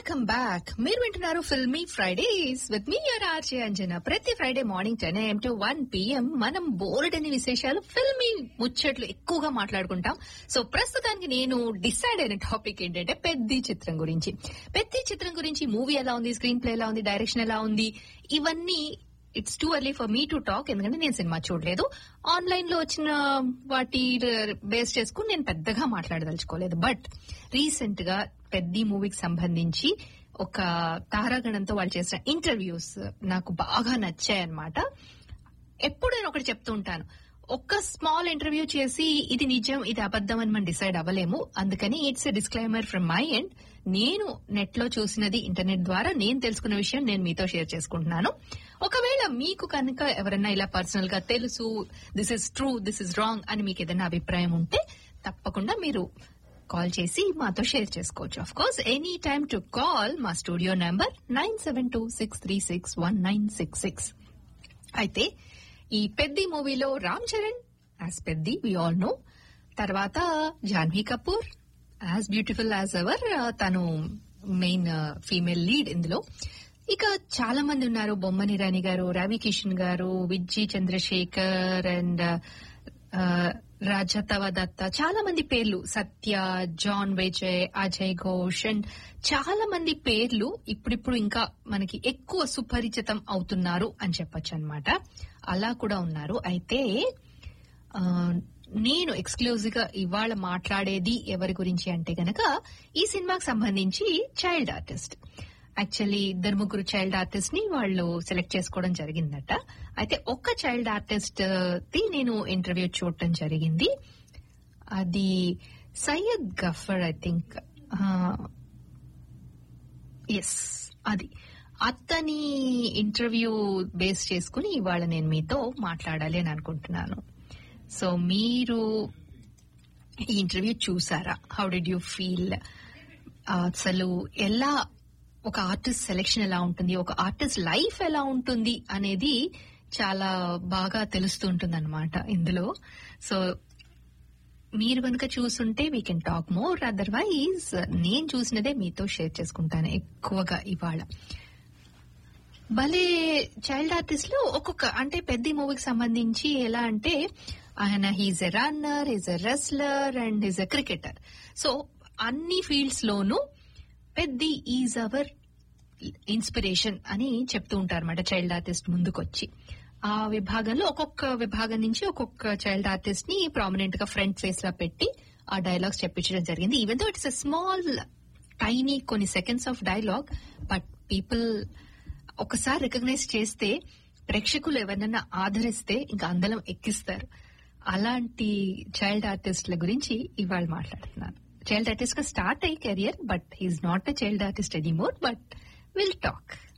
welcome back మీరు వింటున్నారు filmy Fridays with మీ యూర్ ఆర్జే అంజన ప్రతి Friday morning ten AM to one PM మనం బోర్డ్ అనే విశేషాలు ఫిల్మీ ముచ్చట్లు ఎక్కువగా మాట్లాడుకుంటాం సో ప్రస్తుతానికి నేను డిసైడ్ అయిన టాపిక్ ఏంటంటే పెద్ద చిత్రం గురించి పెద్ద చిత్రం గురించి మూవీ ఎలా ఉంది స్క్రీన్ ప్లే ఎలా ఉంది డైరెక్షన్ ఎలా ఉంది ఇవన్నీ it's too early for me to talk ఎందుకంటే నేను సినిమా చూడలేదు ఆన్లైన్ లో వచ్చిన వాటి బేస్ చేసుకుని నేను పెద్దగా మాట్లాడదలుచుకోలేదు బట్ రీసెంట్ గా పెద్ద మూవీకి సంబంధించి ఒక తారాగణంతో వాళ్ళు చేసిన ఇంటర్వ్యూస్ నాకు బాగా నచ్చాయన్నమాట ఎప్పుడు నేను ఒకటి చెప్తూ ఉంటాను ఒక్క స్మాల్ ఇంటర్వ్యూ చేసి ఇది నిజం ఇది అబద్దం అని మనం డిసైడ్ అవ్వలేము అందుకని it's a disclaimer from my end నేను నెట్ లో చూసినది ఇంటర్నెట్ ద్వారా నేను తెలుసుకున్న విషయం నేను మీతో షేర్ చేసుకుంటున్నాను ఒకవేళ మీకు కనుక ఎవరైనా ఇలా పర్సనల్ గా తెలుసు this is true this is wrong అని మీకు ఏదైనా అభిప్రాయం ఉంటే తప్పకుండా మీరు కాల్ చేసి మాతో షేర్ చేసుకోవచ్చు of course any time to call మా studio number nine seven two six three six one nine six six అయితే ఈ పెద్ది మూవీలో Ram Charan as Peddi we all know తర్వాత Janhvi Kapoor as beautiful as ever తను మెయిన్ ఫీమేల్ లీడ్ ఇందులో ఇక చాలా మంది ఉన్నారు బొమ్మని రాణి గారు రవి కిషన్ గారు విజ్జి చంద్రశేఖర్ అండ్ రాజతవ దత్త చాలా మంది పేర్లు సత్య జాన్ విజయ్ అజయ్ ఘోష్ అండ్ చాలా మంది పేర్లు ఇప్పుడిప్పుడు ఇంకా మనకి ఎక్కువ సుపరిచితం అవుతున్నారు అని చెప్పొచ్చు అనమాట అలా కూడా ఉన్నారు అయితే నేను ఎక్స్క్లూజివ్ గా ఇవాళ మాట్లాడేది ఎవరి గురించి అంటే గనక ఈ సినిమాకి సంబంధించి చైల్డ్ ఆర్టిస్ట్ యాక్చువల్లీ ఇద్దరు ముగ్గురు చైల్డ్ ఆర్టిస్ట్ ని వాళ్ళు సెలెక్ట్ చేసుకోవడం జరిగిందట అయితే ఒక్క చైల్డ్ ఆర్టిస్ట్ ది నేను ఇంటర్వ్యూ చూడటం జరిగింది అది Syed Gaffar I think yes అది అతని ఇంటర్వ్యూ బేస్ చేసుకుని ఇవాళ నేను మీతో మాట్లాడాలి అని అనుకుంటున్నాను సో మీరు ఈ ఇంటర్వ్యూ చూసారా హౌ డిడ్ యూ ఫీల్ అసలు ఎలా ఒక ఆర్టిస్ట్ సెలెక్షన్ ఎలా ఉంటుంది ఒక ఆర్టిస్ట్ లైఫ్ ఎలా ఉంటుంది అనేది చాలా బాగా తెలుస్తూ ఉంటుంది అనమాట ఇందులో సో మీరు కనుక చూసుంటే we can talk more otherwise నేను చూసినదే మీతో షేర్ చేసుకుంటాను ఎక్కువగా ఇవాళ భలే చైల్డ్ ఆర్టిస్ట్ లో ఒక్కొక్క అంటే పెద్ద మూవీకి సంబంధించి ఎలా అంటే ఆయన he's a runner he's a wrestler and he's a cricketer so అన్ని ఫీల్డ్స్ లోనూ పెద్ద ఈజ్ అవర్ ఇన్స్పిరేషన్ అని చెప్తూ ఉంటారు అనమాట చైల్డ్ ఆర్టిస్ట్ ముందుకొచ్చి ఆ విభాగంలో ఒక్కొక్క విభాగం నుంచి ఒక్కొక్క చైల్డ్ ఆర్టిస్ట్ ని ప్రామినెంట్ గా ఫ్రంట్ ఫేస్ లా పెట్టి ఆ డైలాగ్స్ చెప్పించడం జరిగింది even though it's a small tiny కొన్ని seconds of dialogue but people ఒకసారి రికగ్నైజ్ చేస్తే ప్రేక్షకులు ఎవరినైనా ఆదరిస్తే ఇంకా అందలం ఎక్కిస్తారు అలాంటి చైల్డ్ ఆర్టిస్ట్ల గురించి ఇవాళ మాట్లాడుతున్నాను చైల్డ్ ఆర్టిస్ట్ గా స్టార్ట్ అయ్యి career but he's not a child artist anymore but will talk